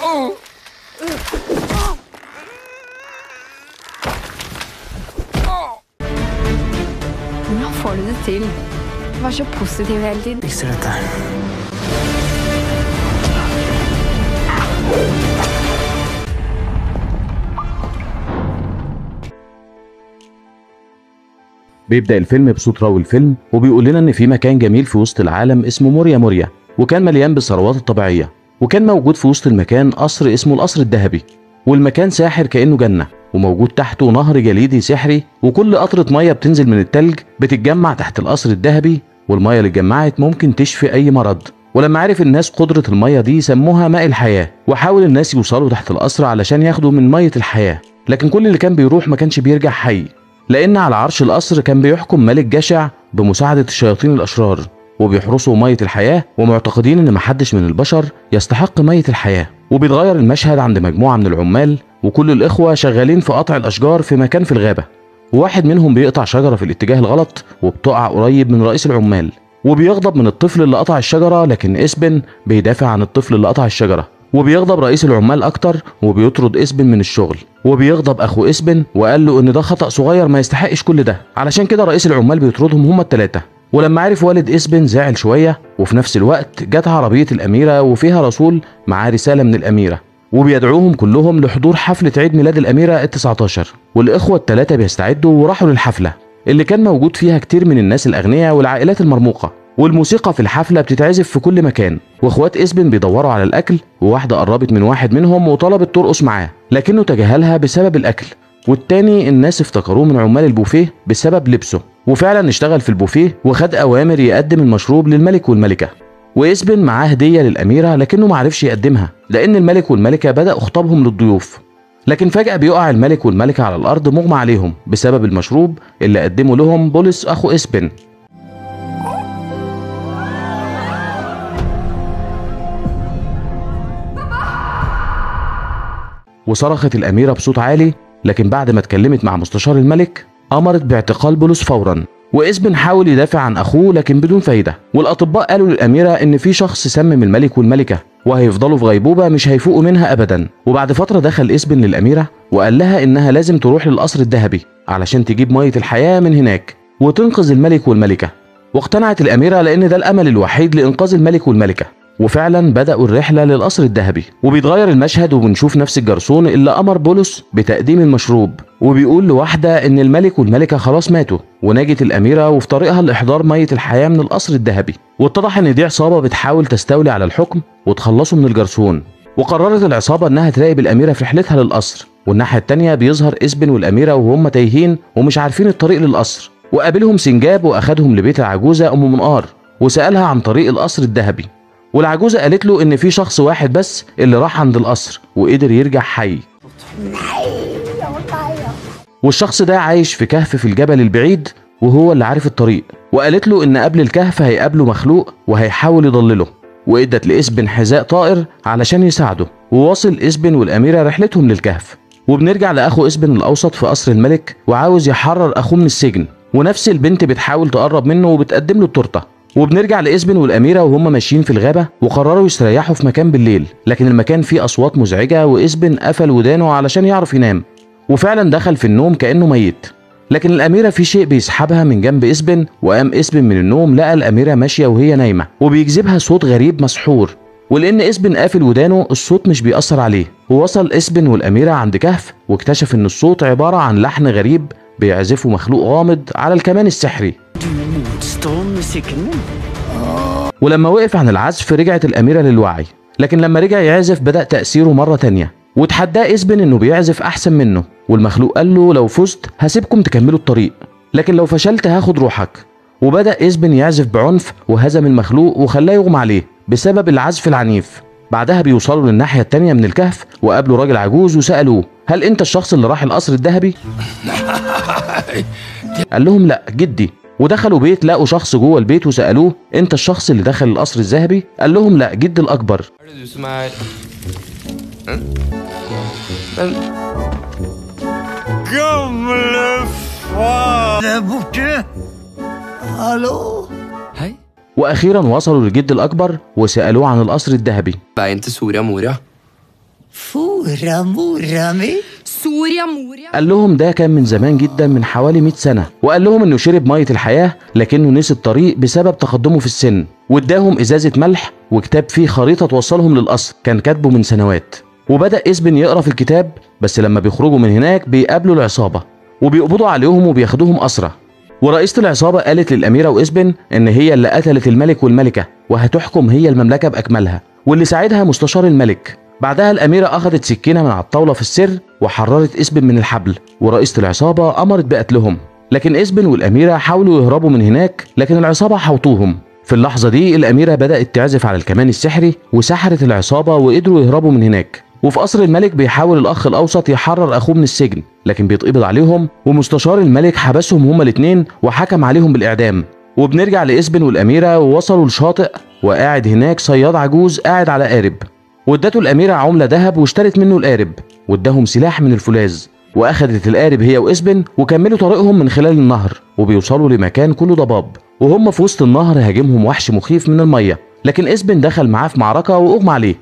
Hvordan får du det til? Vær så positiv hele tiden. Fikser dette. بيبدأ الفيلم بصوت راوي الفيلم وبيقول لنا إن في مكان جميل في وسط العالم اسمه موريا موريا وكان مليان بالثروات الطبيعية وكان موجود في وسط المكان قصر اسمه القصر الذهبي والمكان ساحر كأنه جنة وموجود تحته نهر جليدي سحري وكل قطرة مية بتنزل من التلج بتتجمع تحت القصر الذهبي والمية اللي اتجمعت ممكن تشفي أي مرض ولما عرف الناس قدرة المية دي سموها ماء الحياة وحاول الناس يوصلوا تحت القصر علشان ياخدوا من مية الحياة لكن كل اللي كان بيروح ما كانش بيرجع حي لأن على عرش القصر كان بيحكم ملك جشع بمساعدة الشياطين الأشرار وبيحرسوا مية الحياة ومعتقدين إن محدش من البشر يستحق مية الحياة وبيتغير المشهد عند مجموعة من العمال وكل الإخوة شغالين في قطع الأشجار في مكان في الغابة وواحد منهم بيقطع شجرة في الاتجاه الغلط وبتقع قريب من رئيس العمال وبيغضب من الطفل اللي قطع الشجرة لكن إسبن بيدافع عن الطفل اللي قطع الشجرة وبيغضب رئيس العمال أكتر وبيطرد إسبن من الشغل وبيغضب أخو إسبن وقال له إن ده خطأ صغير ما يستحقش كل ده علشان كده رئيس العمال بيطردهم هما التلاتة ولما عرف والد إسبن زعل شوية وفي نفس الوقت جت عربية الأميرة وفيها رسول معاه رسالة من الأميرة وبيدعوهم كلهم لحضور حفلة عيد ميلاد الأميرة التسعة عشر والإخوة التلاتة بيستعدوا وراحوا للحفلة اللي كان موجود فيها كتير من الناس الأغنياء والعائلات المرموقة والموسيقى في الحفلة بتتعزف في كل مكان واخوات إسبن بيدوروا على الأكل وواحدة قربت من واحد منهم وطلبت ترقص معاه لكنه تجاهلها بسبب الأكل والتاني الناس افتكروه من عمال البوفيه بسبب لبسه وفعلا اشتغل في البوفيه وخد أوامر يقدم المشروب للملك والملكة وإسبن معاه هدية للأميرة لكنه معرفش يقدمها لأن الملك والملكة بدأوا خطابهم للضيوف لكن فجأة بيقع الملك والملكة على الأرض مغمى عليهم بسبب المشروب اللي قدمه لهم بولس أخو إسبن وصرخت الأميرة بصوت عالي لكن بعد ما اتكلمت مع مستشار الملك أمرت باعتقال بولس فورا وإسبن حاول يدافع عن أخوه لكن بدون فايدة والأطباء قالوا للأميرة إن في شخص سمم الملك والملكة وهيفضلوا في غيبوبة مش هيفوقوا منها أبدا وبعد فترة دخل إسبن للأميرة وقال لها إنها لازم تروح للقصر الذهبي علشان تجيب مية الحياة من هناك وتنقذ الملك والملكة واقتنعت الأميرة لأن ده الأمل الوحيد لإنقاذ الملك والملكة وفعلا بدأوا الرحلة للقصر الذهبي وبيتغير المشهد وبنشوف نفس الجرسون اللي أمر بولس بتقديم المشروب وبيقول لواحدة إن الملك والملكة خلاص ماتوا ونجت الأميرة وفي طريقها لإحضار مية الحياة من القصر الذهبي واتضح إن دي عصابة بتحاول تستولي على الحكم وتخلصوا من الجرسون وقررت العصابة إنها تراقب الأميرة في رحلتها للقصر والناحية التانية بيظهر إسبن والأميرة وهم تايهين ومش عارفين الطريق للقصر وقابلهم سنجاب وأخدهم لبيت العجوزة أم منقار وسألها عن طريق القصر الذهبي والعجوزة قالت له إن في شخص واحد بس اللي راح عند القصر وقدر يرجع حي والشخص ده عايش في كهف في الجبل البعيد وهو اللي عارف الطريق وقالت له إن قبل الكهف هيقابله مخلوق وهيحاول يضلله وادت لإسبن حذاء طائر علشان يساعده وواصل إسبن والأميرة رحلتهم للكهف وبنرجع لأخو إسبن الأوسط في قصر الملك وعاوز يحرر أخوه من السجن ونفس البنت بتحاول تقرب منه وبتقدم له التورته وبنرجع لإسبن والأميرة وهم ماشيين في الغابة وقرروا يستريحوا في مكان بالليل لكن المكان فيه أصوات مزعجة وإسبن قفل ودانه علشان يعرف ينام وفعلا دخل في النوم كأنه ميت لكن الأميرة في شيء بيسحبها من جنب إسبن وقام إسبن من النوم لقى الأميرة ماشية وهي نايمة وبيجذبها صوت غريب مسحور ولأن إسبن قافل ودانه الصوت مش بيأثر عليه ووصل إسبن والأميرة عند كهف واكتشف إن الصوت عبارة عن لحن غريب بيعزفه مخلوق غامض على الكمان السحري Motstå musikken min. ولما وقف عن العزف رجعت الأميرة للوعي لكن لما رجع يعزف بدأ تأثيره مرة تانية وتحداه إسبن إنه بيعزف أحسن منه والمخلوق قال له لو فزت هسيبكم تكملوا الطريق لكن لو فشلت هاخد روحك وبدأ إسبن يعزف بعنف وهزم المخلوق وخلاه يغمى عليه بسبب العزف العنيف بعدها بيوصلوا للناحية التانية من الكهف وقابلوا راجل عجوز وسألوه هل أنت الشخص اللي راح القصر الذهبي؟ قال لهم لا جدي ودخلوا بيت لقوا شخص جوه البيت وسألوه أنت الشخص اللي دخل القصر الذهبي؟ قال لهم لا جدي الأكبر Er det du som er Hæ? Men Der borte. Hallo? Hei. وأخيرا وصلوا للجد الأكبر وسألوه عن القصر الذهبي Veien til Soria Moria. Fora mora mi? Soria Moria. قال لهم ده كان من زمان جدا من حوالي 100 سنة وقال لهم انه شرب مية الحياة لكنه نسي الطريق بسبب تقدمه في السن واداهم ازازة ملح وكتاب فيه خريطة توصلهم للقصر كان كاتبه من سنوات وبدأ اسبن يقرا في الكتاب بس لما بيخرجوا من هناك بيقابلوا العصابة وبيقبضوا عليهم وبياخدوهم أسرى ورئيسة العصابة قالت للأميرة وإسبن إن هي اللي قتلت الملك والملكة وهتحكم هي المملكة بأكملها واللي ساعدها مستشار الملك بعدها الأميرة أخذت سكينة من على الطاولة في السر وحررت إسبن من الحبل ورئيسة العصابة أمرت بقتلهم لكن إسبن والأميرة حاولوا يهربوا من هناك لكن العصابة حوطوهم في اللحظة دي الأميرة بدأت تعزف على الكمان السحري وسحرت العصابة وقدروا يهربوا من هناك وفي قصر الملك بيحاول الأخ الأوسط يحرر أخوه من السجن لكن بيتقبض عليهم ومستشار الملك حبسهم هما الاتنين وحكم عليهم بالإعدام وبنرجع لإسبن والأميرة ووصلوا لشاطئ وقاعد هناك صياد عجوز قاعد على قارب وادته الأميرة عملة ذهب واشترت منه القارب واداهم سلاح من الفولاذ واخدت القارب هي واسبن وكملوا طريقهم من خلال النهر وبيوصلوا لمكان كله ضباب وهم في وسط النهر هاجمهم وحش مخيف من الميه لكن اسبن دخل معاه في معركه واغمى عليه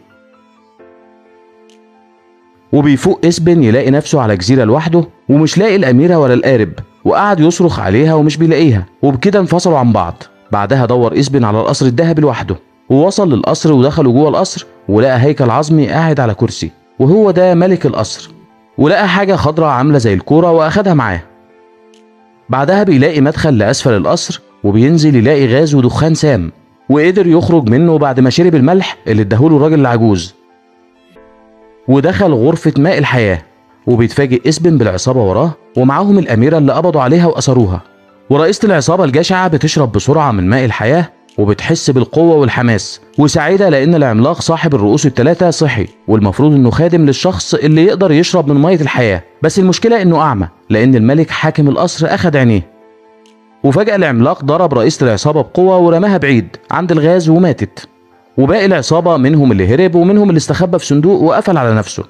وبيفوق اسبن يلاقي نفسه على جزيره لوحده ومش لاقي الاميره ولا القارب وقعد يصرخ عليها ومش بيلاقيها وبكده انفصلوا عن بعض بعدها دور اسبن على القصر الذهبي لوحده ووصل للقصر ودخلوا جوه القصر ولقى هيكل عظمي قاعد على كرسي وهو ده ملك القصر ولقى حاجة خضراء عاملة زي الكورة وأخدها معاه بعدها بيلاقي مدخل لأسفل القصر وبينزل يلاقي غاز ودخان سام وقدر يخرج منه بعد ما شرب الملح اللي اداهوله الراجل العجوز ودخل غرفة ماء الحياة وبيتفاجئ اسبن بالعصابة وراه ومعاهم الأميرة اللي قبضوا عليها وأسروها ورئيسة العصابة الجشعة بتشرب بسرعة من ماء الحياة وبتحس بالقوة والحماس وسعيدة لأن العملاق صاحب الرؤوس الثلاثة صحي والمفروض إنه خادم للشخص اللي يقدر يشرب من مية الحياة بس المشكلة إنه أعمى لأن الملك حاكم القصر أخد عينيه وفجأة العملاق ضرب رئيسة العصابة بقوة ورماها بعيد عند الغاز وماتت وباقي العصابة منهم اللي هرب ومنهم اللي استخبى في صندوق وقفل على نفسه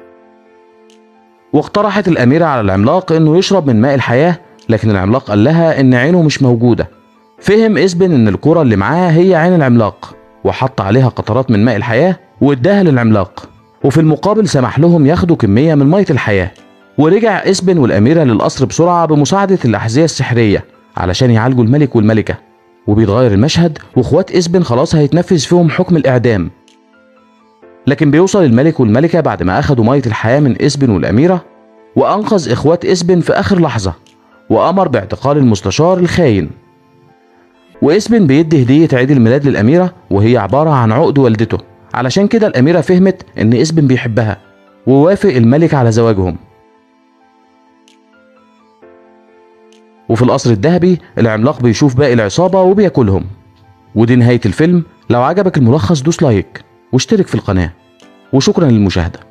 واقترحت الأميرة على العملاق إنه يشرب من ماء الحياة لكن العملاق قال لها إن عينه مش موجودة فهم اسبن ان الكرة اللي معاه هي عين العملاق وحط عليها قطرات من ماء الحياة واداها للعملاق وفي المقابل سمح لهم ياخدوا كمية من مية الحياة ورجع اسبن والأميرة للقصر بسرعة بمساعدة الأحذية السحرية علشان يعالجوا الملك والملكة وبيتغير المشهد واخوات اسبن خلاص هيتنفذ فيهم حكم الإعدام لكن بيوصل الملك والملكة بعد ما أخدوا مية الحياة من اسبن والأميرة وأنقذ إخوات اسبن في آخر لحظة وأمر باعتقال المستشار الخاين واسبن بيدي هدية عيد الميلاد للأميرة وهي عبارة عن عقد والدته علشان كده الأميرة فهمت إن اسبن بيحبها ووافق الملك على زواجهم وفي القصر الذهبي العملاق بيشوف باقي العصابة وبياكلهم ودي نهاية الفيلم لو عجبك الملخص دوس لايك واشترك في القناة وشكرا للمشاهدة